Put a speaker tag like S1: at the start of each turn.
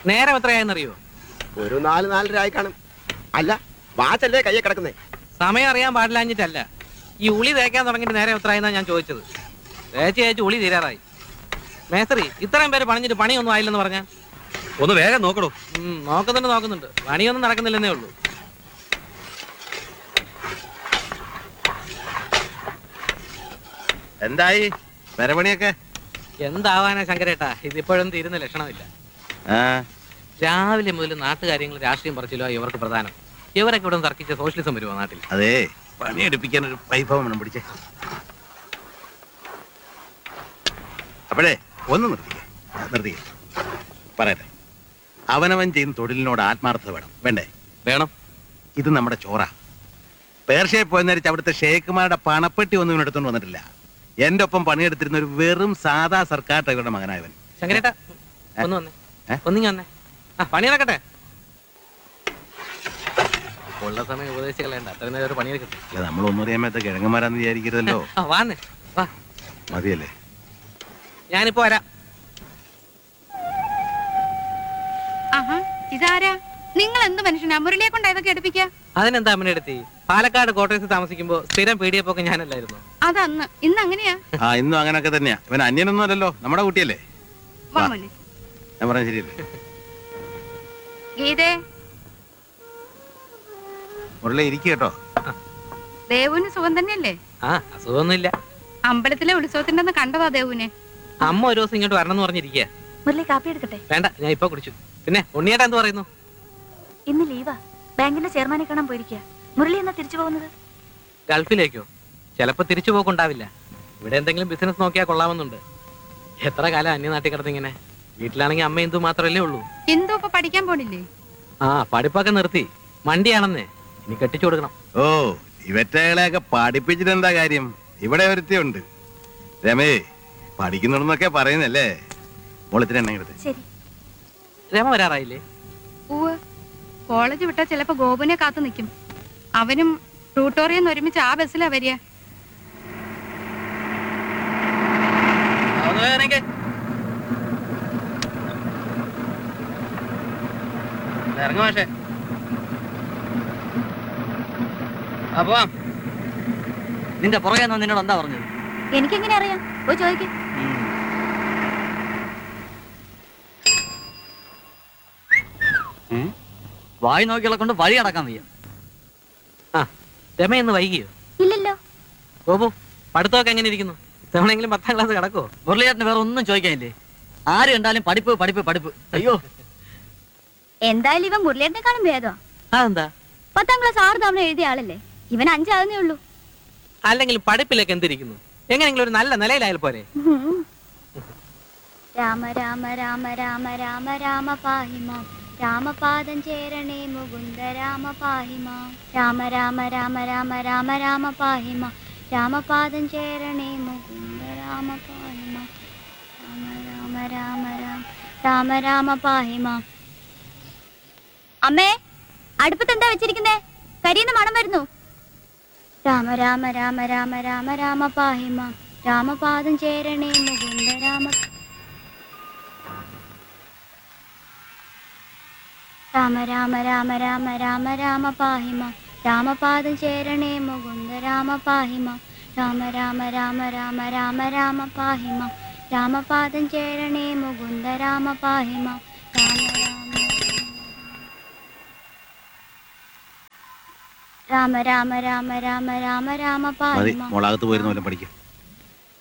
S1: നേരം എത്രയായെന്നറിയോ
S2: ഒരു നാല് നാലര ആയി കാണും അല്ല വാച്ചല്ലേ കയ്യെ കിടക്കുന്നേ
S1: സമയം അറിയാൻ പാടില്ലാഞ്ഞിട്ടല്ല ഈ ഉളി തേക്കാൻ തുടങ്ങിയിട്ട് നേരം എത്രയായെന്നാ ഞാൻ ചോദിച്ചത് തേച്ച് തേച്ച് ഉളി തീരാറായി മേസ്ത്രി ഇത്രയും പേര് പണിഞ്ഞിട്ട് പണിയൊന്നും ആയില്ലെന്ന് പറഞ്ഞാൽ
S3: ഒന്ന് വേഗം നോക്കണോ
S1: ഉം, നോക്കുന്നുണ്ട് നോക്കുന്നുണ്ട് പണിയൊന്നും നടക്കുന്നില്ലെന്നേ ഉള്ളൂ
S3: എന്തായി പെരപണിയൊക്കെ
S1: എന്താവാനാ ശങ്കരേട്ടാ ഇതിപ്പോഴും തീരുന്ന ലക്ഷണമില്ല
S3: ആ
S1: രാവിലെ മുതൽ നാട്ടുകാര്യങ്ങൾ രാഷ്ട്രീയം പറിച്ചില്ലോ ഇവർക്ക് പ്രധാനം ഇവരൊക്കെ ഇവിടെ തർക്കിച്ച സോഷ്യലിസം വരുമോ നാട്ടിൽ
S3: അതെ പണിയെടുപ്പിക്കാൻ ഒരു വൈഭവം വേണം പിടിച്ചേ അപ്പോഴേ ഒന്ന് നിർത്തിക്കേ നിർത്തിക്കേ പറയട്ടെ അവനവൻ ചെയ്യുന്ന തൊഴിലിനോട് ആത്മാർത്ഥത വേണം വേണ്ടേ
S1: വേണം
S3: ഇത് നമ്മുടെ ചോറ പേർഷ്യയിൽ പോയ നേരിച്ച് അവിടുത്തെ ഷേഖുമാരുടെ പണപ്പെട്ടി ഒന്നും ഇവൻ എടുത്തോണ്ട് വന്നിട്ടില്ല എന്റെ ഒപ്പം പണിയെടുത്തിരുന്ന ഒരു വെറും സാധാ സർക്കാർ ഡ്രൈവറുടെ മകനായവൻ
S1: ശങ്കരേട്ടാ ഒന്ന് വന്നേ
S3: ഏ?
S1: ഒന്നിങ്ങി വന്നേ ആ പണി നടക്കട്ടെ ഉള്ള സമയം ഉപദേശികളേണ്ട അത്രയും നേരം ഒരു പണിയെടുക്കട്ടെ
S3: അല്ല നമ്മൾ ഒന്നും അറിയാമത്ത കിഴങ്ങന്മാരാന്ന് വിചാരിക്കരുതല്ലോ
S1: ആ വാന്നേ വാ
S3: മതിയല്ലേ
S1: ഞാനിപ്പോ വരാം
S4: ആഹാ ഇതാരാ നിങ്ങൾ എന്ത് മനുഷ്യനാ മുരളിയെ കൊണ്ട് ഇതൊക്കെ എടുപ്പിക്ക
S1: അതിനെന്താ അമ്മനെ എടുത്തി പാലക്കാട് കോട്ടയത്ത് താമസിക്കുമ്പോ സ്ഥിരം പീഡിയപ്പൊക്കെ ഞാനല്ലായിരുന്നു
S4: അതന്ന് ഇന്ന് അങ്ങനെയാ
S3: ആ ഇന്നും അങ്ങനൊക്കെ തന്നെയാ ഇവൻ അന്യനൊന്നും അല്ലല്ലോ നമ്മുടെ കുട്ടിയല്ലേ
S4: വാ
S3: വാ.
S4: മോനെ
S3: ഞാൻ പറഞ്ഞ ശരിയല്ലേ
S4: ഗീതേ
S3: മുരളി ഇരിക്കുക കേട്ടോ
S4: ദേവുവിന് സുഖം തന്നെയല്ലേ
S1: ആ അസുഖമൊന്നുമില്ല
S4: അമ്പലത്തിലെ ഉത്സവത്തിന്റെ അന്ന് കണ്ടതാ ദേവുവിനെ
S1: അമ്മ ഒരു ദിവസം ഇങ്ങോട്ട് വരണം എന്ന് പറഞ്ഞിരിക്കുക
S5: മുരളി കാപ്പി എടുക്കട്ടെ
S1: വേണ്ട ഞാൻ ഇപ്പൊ കുടിച്ചു പിന്നെ ഉണ്ണിയേട്ടാ എന്ത് പറയുന്നു
S5: ഇന്ന് ലീവാ ബാങ്കിന്റെ ചെയർമാനെ കാണാൻ പോയിരിക്കുക മുരളി എന്നാ തിരിച്ചു പോകുന്നത്
S1: ഗൾഫിലേക്കോ ചിലപ്പോ തിരിച്ചു പോക്കുണ്ടാവില്ല ഇവിടെ എന്തെങ്കിലും ബിസിനസ് നോക്കിയാൽ കൊള്ളാമെന്നുണ്ട് എത്ര കാലം അന്യനാട്ടിൽ കിടന്നിങ്ങനെ വീട്ടിലാണെങ്കിൽ അമ്മ എന്തു മാത്രമല്ലേ ഉള്ളൂ
S4: എന്തു ഇപ്പൊ പഠിക്കാൻ പോണില്ലേ
S1: ആ പഠിപ്പൊക്കെ നിർത്തി മണ്ടിയാണെന്നേ ഇനി കെട്ടിച്ചു കൊടുക്കണം
S3: ഓ ഇവറ്റകളെയൊക്കെ പഠിപ്പിച്ചിട്ട് എന്താ കാര്യം ഇവിടെ ഒരുത്തിയുണ്ട് രമേ പഠിക്കുന്നുണ്ടെന്നൊക്കെ പറയുന്നല്ലേ മോളിത്തിന് എണ്ണം എടുത്ത്
S5: ശരി
S1: രമ വരാറായില്ലേ
S4: പൂവ് കോളേജ് വിട്ടാ ചിലപ്പോ ഗോപുനെ കാത്തു നിൽക്കും അവനും ട്യൂട്ടോറിയെന്ന് ഒരുമിച്ച് ആ ബസ്സിലാ വരിക
S1: ഇറങ്ങ മാഷേ അപ്പൊ
S6: നിന്റെ പുറകെ നിന്ന് നിന്നോട് എന്താ പറഞ്ഞത്
S5: എനിക്കെങ്ങനെ അറിയാം പോയി ചോദിക്കും
S6: വായി നോക്കികളെ കൊണ്ട് വഴി അടക്കാൻ വയ്യ
S1: ആ രമ ഇന്ന് വൈകിയോ
S5: ഇല്ലല്ലോ
S1: ഗോപു പഠിത്തമൊക്കെ എങ്ങനെ ഇരിക്കുന്നു ഇത്തവണെങ്കിലും പത്താം ക്ലാസ് കിടക്കോ
S6: മുരളിയേട്ടന് വേറെ ഒന്നും ചോദിക്കാനില്ലേ ആര് കണ്ടാലും പഠിപ്പ് പഠിപ്പ് പഠിപ്പ് അയ്യോ
S5: എന്തായാലും ഇവൻ മുരളിയേട്ടനെക്കാളും ഭേദമാ
S1: അതെന്താ
S5: പത്താം ക്ലാസ് ആറ് തവണ എഴുതിയ ആളല്ലേ ഇവൻ അഞ്ചാവുന്നേ ഉള്ളൂ
S1: അല്ലെങ്കിൽ പഠിപ്പിലൊക്കെ എന്തിരിക്കുന്നു എങ്ങനെയെങ്കിലും ഒരു നല്ല നിലയിലായാൽ പോരെ
S5: ഉം. രാമ രാമ രാമ രാമ രാമ രാമ പാഹിമാം രാമപാദം ചേരണേ മുകുന്ദ രാമ പാഹിമാം രാമ രാമ രാമ രാമ രാമ രാമ പാഹിമാം രാമപാദം ചേരണേ മുകുന്ദ രാമ പാഹിമാം രാമ രാമ രാമ രാമ രാമ രാമ പാഹിമാം അമ്മേ അടുപ്പത്ത് എന്താ വെച്ചിരിക്കുന്നേ കരിയുന്ന മണം വരുന്നു രാമ രാമ രാമ രാമ രാമ രാമ പാഹിമാം രാമപാദം ചേരണേ മുകുന്ദ രാമ രാമ രാമ രാമ രാമ രാമ രാമ പാഹിമാം രാമപാദം ചേരണേ മുകുന്ദ രാമ പാഹിമാം രാമ രാമ രാമ രാമ രാമ രാമ പാഹിമാം രാമപാദം ചേരണേ മുകുന്ദ രാമ പാഹിമാം രാമ രാമ രാമ രാമ രാമ രാമ രാമ
S3: മതി
S5: പാഹിമാം
S3: മോളകത്ത് പോയിരുന്ന പോലെ പഠിക്കും